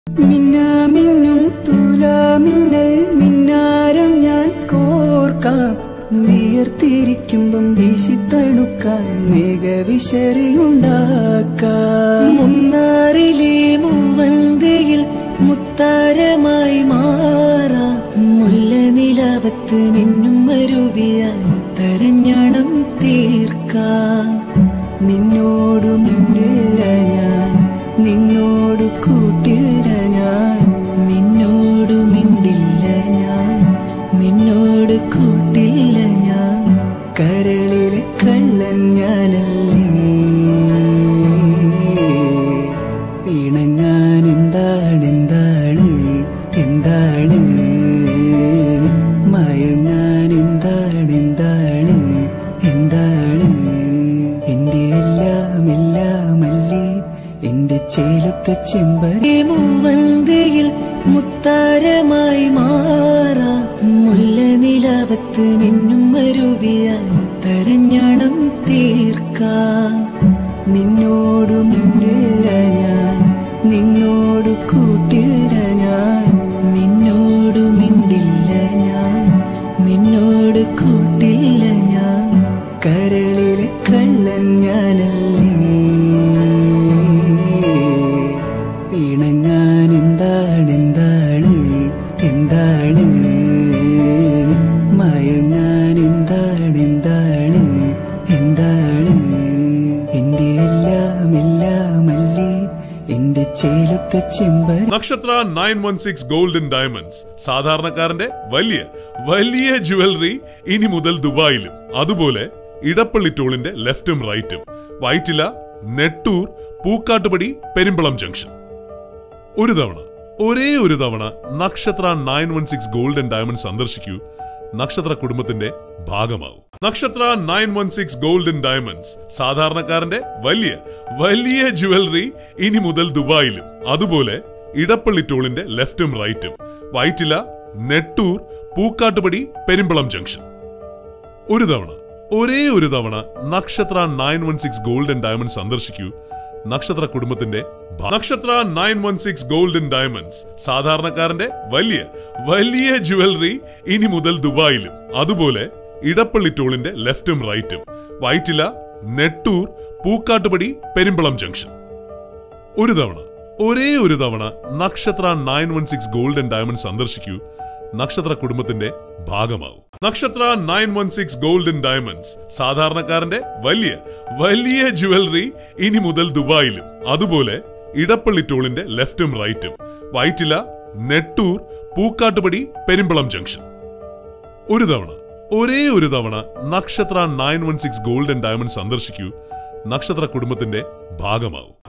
മിന്നാമിന്നും തുലാമിന്നൽ മിന്നാരം ഞാൻ കോർക്കാം വിയർത്തിരിക്കുമ്പം വീശിത്തണുക്കാൻ മേഘവിശറിയുണ്ടാക്കാം മുന്നാറിലെ മൂവന്തയിൽ മുത്താരമായി മാറാം മുല്ല നിലവത്ത് മിന്നും മരുവിയാൽ മുത്തരഞ്ഞണം തീർക്കാം നിന്നോടു മിണ്ടില്ല ഞാൻ നിന്നോട് കൂട്ടില്ല ഞാൻ നിന്നോട് മിണ്ടില്ല ഞാൻ നിന്നോട് കൂട്ടില്ല ഞാൻ കരളിലെ കള്ളൻ ഞാനല്ലേ പിണങ്ങാൻ എന്താണ് എന്താണ് എന്താണ് മയങ്ങാൻ എന്താണ് എന്താണ് എന്താണ് എന്റെ എല്ലാം എല്ലാമല്ലേ എന്റെ ചേലത്തെ ചെമ്പരി മൂവന്തയിൽ മുത്താരമായി മാറാം മുല്ല നിലവത്ത് മിന്നും മരുവിയാൽ മുത്തരഞ്ഞണം തീർക്കാം നിന്നോട് മിണ്ടില്ല ഞാൻ നിന്നോട് കൂട്ടില്ല ഞാൻ നിന്നോട് മിണ്ടില്ല ഞാൻ നിന്നോട് കൂട്ടില്ല ഞാൻ കരളിലെ കള്ളൻ ഞാനല്ലേ പിണങ്ങാൻ എന്താണ് എന്താണ് എന്താണ് മയങ്ങാൻ എന്താണ് എന്താണ് എന്താണ് എന്റെ എല്ലാം എല്ലാമല്ലേ എന്റെ ചേലത്തെ ചെമ്പരി Nakshatra nine one six golden diamonds സാധാരണക്കാരന്റെ വലിയ വലിയ ജുവലറി ഇനി മുതൽ ദുബായിലും അതുപോലെ ഇടപ്പള്ളി ടോളിന്റെ ലെഫ്റ്റും റൈറ്റും വൈറ്റില നെട്ടൂർ പൂക്കാട്ടുപടി പെരുമ്പളം ജംഗ്ഷൻ ഒരു തവണ ഒരേ ഒരു തവണ Nakshatra nine one six golden diamond സന്ദർശിക്കൂ നക്ഷത്ര കുടുംബത്തിന്റെ ഭാഗമാവും Nakshatra nine one six golden diamonds സാധാരണക്കാരന്റെ വലിയ വലിയ ജുവലറി ഇനി മുതൽ ദുബായിലും അതുപോലെ ഇടപ്പള്ളി ടോളിന്റെ ലെഫ്റ്റും റൈറ്റും വൈറ്റില നെട്ടൂർ പൂക്കാട്ടുപടി പെരുമ്പളം ജംഗ്ഷൻ ഒരു തവണ ഒരേ ഒരു തവണ Nakshatra nine one six golden diamond സന്ദർശിക്കൂ നക്ഷത്ര കുടുംബത്തിന്റെ ഭ- Nakshatra nine one six golden diamonds സാധാരണക്കാരന്റെ വലിയ വലിയ ജുവലറി ഇനി മുതൽ ദുബായിലും അതുപോലെ ഇടപ്പള്ളി ടോളിന്റെ ലെഫ്റ്റും റൈറ്റും വൈറ്റില നെട്ടൂർ പൂക്കാട്ടുപടി പെരുമ്പളം ജംഗ്ഷൻ ഒരു തവണ ഒരേ ഒരു തവണ Nakshatra nine one six golden diamond സന്ദർശിക്കൂ നക്ഷത്ര കുടുംബത്തിന്റെ ഭാഗമാവും Nakshatra nine one six golden diamonds സാധാരണക്കാരന്റെ വലിയ വലിയ ജുവലറി ഇനി മുതൽ ദുബായിലും അതുപോലെ ഇടപ്പള്ളി ടോളിന്റെ ലെഫ്റ്റും റൈറ്റും വൈറ്റില നെട്ടൂർ പൂക്കാട്ടുപടി പെരുമ്പളം ജംഗ്ഷൻ ഒരു തവണ ഒരേ ഒരു തവണ Nakshatra nine one six golden diamond സന്ദർശിക്കൂ നക്ഷത്ര കുടുംബത്തിന്റെ ഭാഗമാവും